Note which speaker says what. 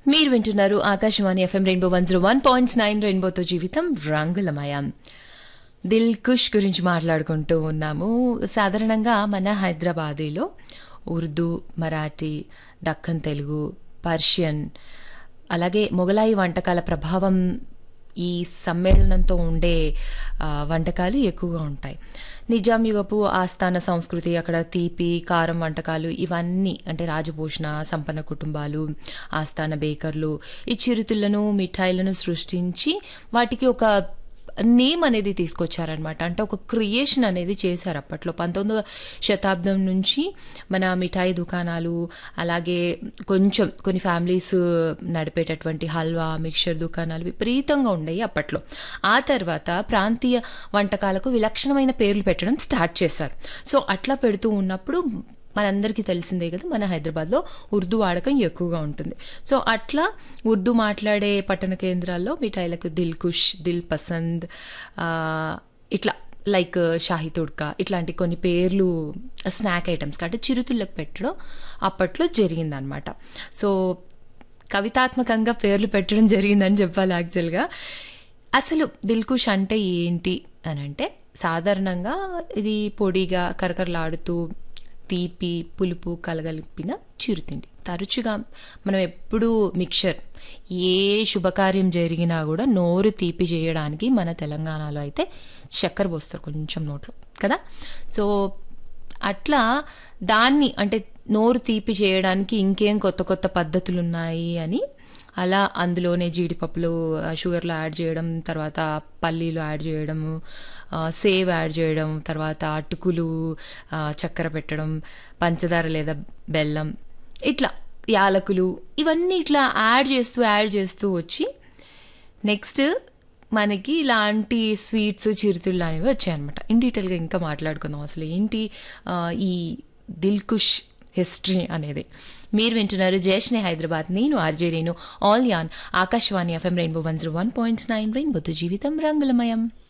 Speaker 1: మీరు వింటున్నారు Akashvani FM rainbow one zero one point nine రెయిన్బోతో జీవితం రంగులమయం దిల్ కుష్ గురించి మాట్లాడుకుంటూ ఉన్నాము సాధారణంగా మన హైదరాబాదీలో ఉర్దూ మరాఠీ దక్కన్ తెలుగు పర్షియన్ అలాగే మొఘలాయి వంటకాల ప్రభావం ఈ సమ్మేళనంతో ఉండే ఆ, వంటకాలు ఎక్కువగా ఉంటాయి నిజాం యుగపు ఆస్థాన సంస్కృతి అక్కడ తీపి కారం వంటకాలు ఇవన్నీ అంటే రాజభూషణ సంపన్న కుటుంబాలు ఆస్థాన బేకర్లు ఈ చిరుతిళ్లను మిఠాయిలను సృష్టించి వాటికి ఒక నేమ్ అనేది తీసుకొచ్చారనమాట అంటే ఒక క్రియేషన్ అనేది చేశారు అప్పట్లో పంతొమ్మిదవ శతాబ్దం నుంచి మన మిఠాయి దుకాణాలు అలాగే కొంచెం కొన్ని ఫ్యామిలీస్ నడిపేటటువంటి హల్వా మిక్చర్ దుకాణాలు విపరీతంగా ఉండేవి అప్పట్లో ఆ తర్వాత ప్రాంతీయ వంటకాలకు విలక్షణమైన పేర్లు పెట్టడం స్టార్ట్ చేశారు సో అట్లా పెడుతూ ఉన్నప్పుడు మనందరికీ తెలిసిందే కదా మన హైదరాబాద్లో ఉర్దూ వాడకం ఎక్కువగా ఉంటుంది సో అట్లా ఉర్దూ మాట్లాడే పట్టణ కేంద్రాల్లో మిఠాయిలకు దిల్ కుష్ దిల్ పసంద్ ఆ, ఇట్లా లైక్ షాహీ తుడ్కా ఇట్లాంటి కొన్ని పేర్లు స్నాక్ ఐటమ్స్ అంటే చిరుతిళ్ళకు పెట్టడం అప్పట్లో జరిగిందనమాట సో కవితాత్మకంగా పేర్లు పెట్టడం జరిగిందని చెప్పాలి యాక్చువల్గా అసలు దిల్కుష్ అంటే ఏంటి అని అంటే సాధారణంగా ఇది పొడిగా కరకరలాడుతూ తీపి పులుపు కలగలిపిన చిరుతిండి తరచుగా మనం ఎప్పుడూ మిక్చర్ ఏ శుభకార్యం జరిగినా కూడా నోరు తీపి చేయడానికి మన తెలంగాణలో అయితే చక్కెర పోస్తారు కొంచెం నోట్లో కదా సో అట్లా దాన్ని అంటే నోరు తీపి చేయడానికి ఇంకేం కొత్త కొత్త పద్ధతులు ఉన్నాయి అని అలా అందులోనే జీడిపప్పులు ఆ, షుగర్లో యాడ్ చేయడం తర్వాత పల్లీలు యాడ్ చేయడము ఆ, సేవ్ యాడ్ చేయడం తర్వాత అటుకులు ఆ, చక్కెర పెట్టడం పంచదార లేదా బెల్లం ఇట్లా యాలకులు ఇవన్నీ ఇట్లా యాడ్ చేస్తూ యాడ్ చేస్తూ వచ్చి నెక్స్ట్ మనకి ఇలాంటి స్వీట్స్ చిరుతిళ్ళు అనేవి వచ్చాయన్నమాట ఇన్ డీటెయిల్గా ఇంకా మాట్లాడుకుందాం అసలు ఏంటి ఆ, ఈ దిల్కుష్ హిస్టరీ అనేది మీరు వింటున్నారు జయష్నే హైదరాబాద్ నేను ఆర్జే రేణు ఆల్ యాన్ Akashvani FM rainbow one zero one point nine రెయిన్బోతో జీవితం రంగులమయం